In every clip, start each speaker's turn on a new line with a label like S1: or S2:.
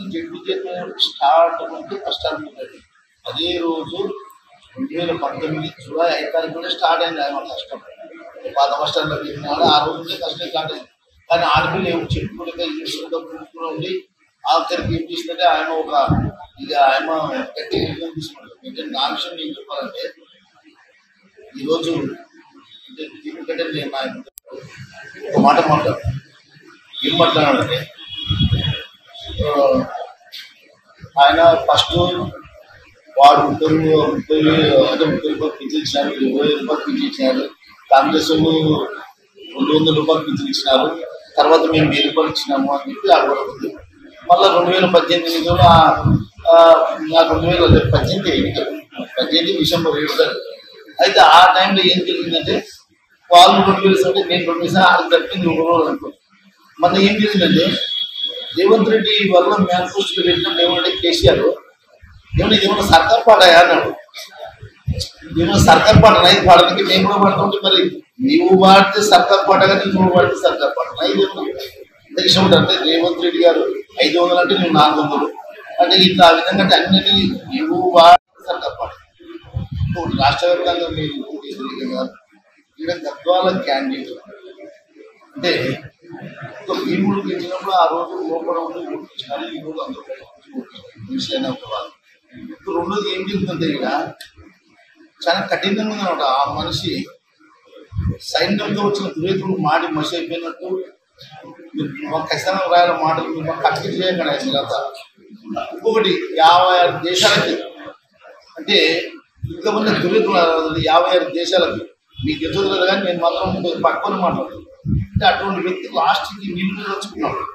S1: నుంచి ZP chairman start నుండి first అనుకున్నది అదే రోజు రెండు వేల పంతొమ్మిది జూలై ఐదు తారీఖునే స్టార్ట్ అయింది ఆయన కష్టం పాత బస్ స్టాండ్లో పెట్టినాడు ఆ రోజు నుంచే కష్టం స్టార్ట్ అయింది కానీ ఆడపిల్ల ఏమో చెప్పుకుంటే ఇంట్లో కూర్చుని ఉండి ఆఖరికి ఏం చేసిందంటే ఆయన ఒక ఇక ఆయన గట్టి నిర్ణయం తీసుకున్నాడు అంటే నా విషయం నేను చెప్పాలంటే ఈరోజు అంటే ఎందుకంటే నేను నా ఒక మాట మాట్లాడు ఏం మాట్లాడాలంటే ఆ, ఆయన ఫస్ట్ వాడు ముప్పై ముప్పై అంటే ముప్పై రూపాయలు పింఛన్ ఇచ్చినారు ఇరవై రూపాయలు పింఛన్ ఇచ్చినారు కాంగ్రెస్ వాళ్ళు రెండు వందల రూపాయలు పింఛన్ ఇచ్చినారు తర్వాత మేము వెయ్యి రూపాయలు ఇచ్చినాము అని చెప్పి అడగడుతుంది మళ్ళీ రెండు వేల పద్దెనిమిదిలో ఆ- ఆ, నాకు రెండు వేల పద్దెనిమిది ఎన్నికలు పద్దెనిమిది డిసెంబర్ ఏడు తారీఖు అయితే ఆ టైంలో ఏం జరిగిందంటే వాళ్ళు రెండు వేలు ఇస్తే నేను రెండు వేలు ఆడికి తప్పింది ఒక రోజు అనుకో మన ఏం జరిగిందంటే రేవంత్ రెడ్డి వల్ల మేనిఫెస్టో పెట్టిన ఏమంటే కేసీఆర్ ఏమన్నా ఏమన్నా సర్కార్ పాడాయా అన్నాడు ఏమన్నా సర్కార్ పాట రైతు పాడడానికి మేము కూడా పాడుతుంటే మరి నీవు పాడితే సర్కార్ పాట కానీ నువ్వు పాడితే సర్కార్ పాట రైతు దేశం ఉంటుంది అంటే రేవంత్ రెడ్డి గారు ఐదు వందలు అంటే నువ్వు నాలుగు వందలు అంటే ఇట్లా ఆ విధంగా అంటే అన్నిటి నువ్వు వాడితే సర్కార్ పాట ఇప్పుడు రాష్ట్ర వ్యాప్తంగా మీరు పోటీ చేసిన గారు ఇక్కడ గద్వాల క్యాండిడేట్ అంటే ఒక భీముడు గెలిచినప్పుడు ఆ రోజు లోపల ఉండి ఓటించినారు ఈ రోజు అందరూ ఓటించారు ఒక వాళ్ళు ఇప్పుడు రెండోది ఏం చెప్తుందంటే ఇక్కడ చాలా కఠినంగా ఉందన్నమాట ఆ మనిషి సైన్యంతో వచ్చిన దురేతుడు మాడి మసి అయిపోయినట్టు మీరు మాకు ఖచ్చితంగా రాయాల మాటలు మీరు మాకు కట్టి చేయకండి మీరంతా ఇంకొకటి యాభై ఆరు దేశాలకి అంటే ఇంతమంది దురేతులు యాభై ఆరు దేశాలకి మీకు ఎదురు కానీ నేను మాత్రం పక్కన మాట్లాడతాను అంటే అటువంటి వ్యక్తి లాస్ట్కి నిన్ను తెచ్చుకున్నాడు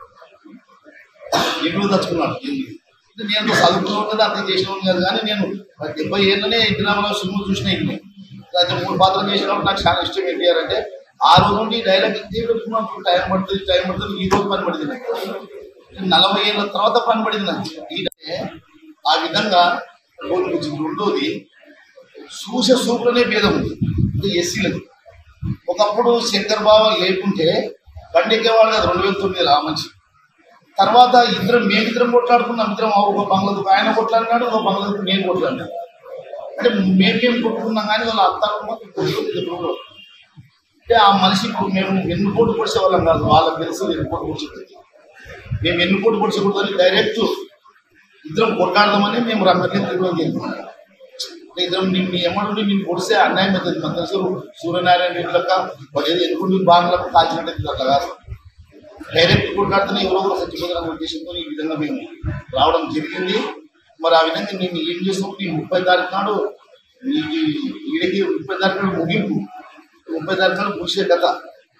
S1: నిన్ను తెచ్చుకున్నాడు అంటే నేను చదువుకున్నాను కదా అర్థం చేసినాను కాదు కానీ నేను డెబ్బై ఏళ్ళనే ఇంటినామలో సినిమా చూసిన ఇంటి అయితే మూడు పాత్రలు చేసినప్పుడు నాకు చాలా ఇష్టం ఏంటి అని అంటే ఆ రోజు నుండి డైలాగ్ ఇంతే పెట్టుకున్నప్పుడు టైం పడుతుంది టైం పడుతుంది ఈ రోజు పని పడింది నాకు నలభై ఏళ్ళ తర్వాత పని పడింది నాకు ఈ ఆ విధంగా రోజు వచ్చింది రెండోది చూసే సూపులోనే భేదం ఉంది అంటే ఎస్సీలకు ఒకప్పుడు శంకర్ బావ లేకుంటే బండి ఎక్కేవాళ్ళు కదా రెండు వేల తొమ్మిదిలో ఆ మనిషి తర్వాత ఇద్దరం మేమిద్దరం కొట్లాడుకున్నాం ఇద్దరం ఒక బంగ్లాదేశ్ ఆయన కొట్లాడినాడు ఒక బంగ్లాదేశ్ నేను కొట్లాడినాడు అంటే మేమేం కొట్టుకున్నాం కానీ వాళ్ళ అత్తారు కొట్టుకుంటే అంటే ఆ మనిషి ఇప్పుడు మేము ఎన్ని కోట్లు పొడిచే వాళ్ళం కాదు వాళ్ళకి తెలుసు ఎన్ని కోట్లు పొడిచేది మేము ఎన్ని కోట్లు పొడిచకూడదని డైరెక్ట్ ఇద్దరం కొట్లాడదామని మేము రంగంలో తిరుగుతుంది ఇద్దరం నిన్ను ఎమ్మడి నిన్ను పొడిస్తే అన్యాయం అవుతుంది మన తెలుసు సూర్యనారాయణ రెడ్డిలక వాడు ఏదో ఎన్నుకుంటూ బాంగ్లకు కాల్చినట్టు అట్లా కాదు డైరెక్ట్ కొట్లాడుతున్న ఎవరో ఒకరు చచ్చిపోతున్న ఉద్దేశంతో ఈ విధంగా మేము రావడం జరిగింది మరి ఆ విధంగా నేను ఏం చేసినప్పుడు ఈ ముప్పై తారీఖు నాడు ఈ ఈడకి ముప్పై తారీఖు నాడు ముగింపు ముప్పై తారీఖు నాడు ముగిసే కథ